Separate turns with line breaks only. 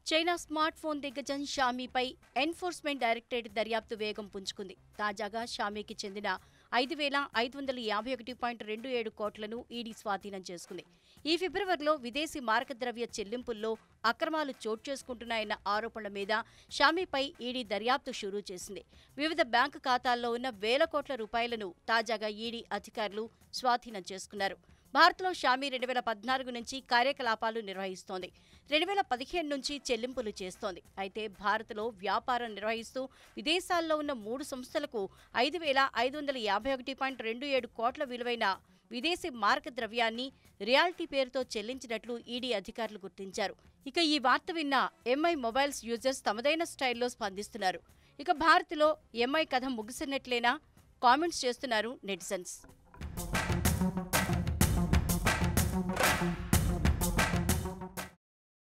China smart phone దిగ్గజం షామీపై enforcement directorate దర్యాప్తు వేగం పుంజుకుంది తాజాగా షామీకి చెందిన ఐదు వేల ఐదు వందల యాభై ఒకటి పాయింట్ రెండు ఏడు కోట్లను ఈడీ స్వాధీనం చేసుకుంది ఈ ఫిబ్రవరిలో విదేశీ మారకద్రవ్య చెల్లింపుల్లో అక్రమాలు చోటు చేసుకుంటున్నాయన్న ఆరోపణల మీద షామీపై ఈడీ దర్యాప్తు షురూ చేసింది వివిధ బ్యాంకు ఖాతాల్లో ఉన్న వేల కోట్ల రూపాయలను తాజాగా ఈడీ అధికారులు స్వాధీనం చేసుకున్నారు భారత్లో షామీ రెండు వేల పద్నాలుగు నుంచి కార్యకలాపాలు నిర్వహిస్తోంది రెండు వేల పదిహేను నుంచి చెల్లింపులు చేస్తోంది అయితే భారత్లో వ్యాపారం నిర్వహిస్తూ విదేశాల్లో ఉన్న మూడు సంస్థలకు ఐదు వేల ఐదు వందల యాభై ఒకటి పాయింట్ రెండు ఏడు కోట్ల విలువైన విదేశీ మార్క ద్రవ్యాన్ని రియాలిటీ పేరుతో చెల్లించినట్లు ఈడీ అధికారులు గుర్తించారు ఇక ఈ వార్త విన్న ఎంఐ మొబైల్స్ యూజర్స్ తమదైన స్టైల్లో స్పందిస్తున్నారు ఇక భారత్లో ఎంఐ కథ ముగిసినట్లేనా కామెంట్స్ చేస్తున్నారు నెటిజన్స్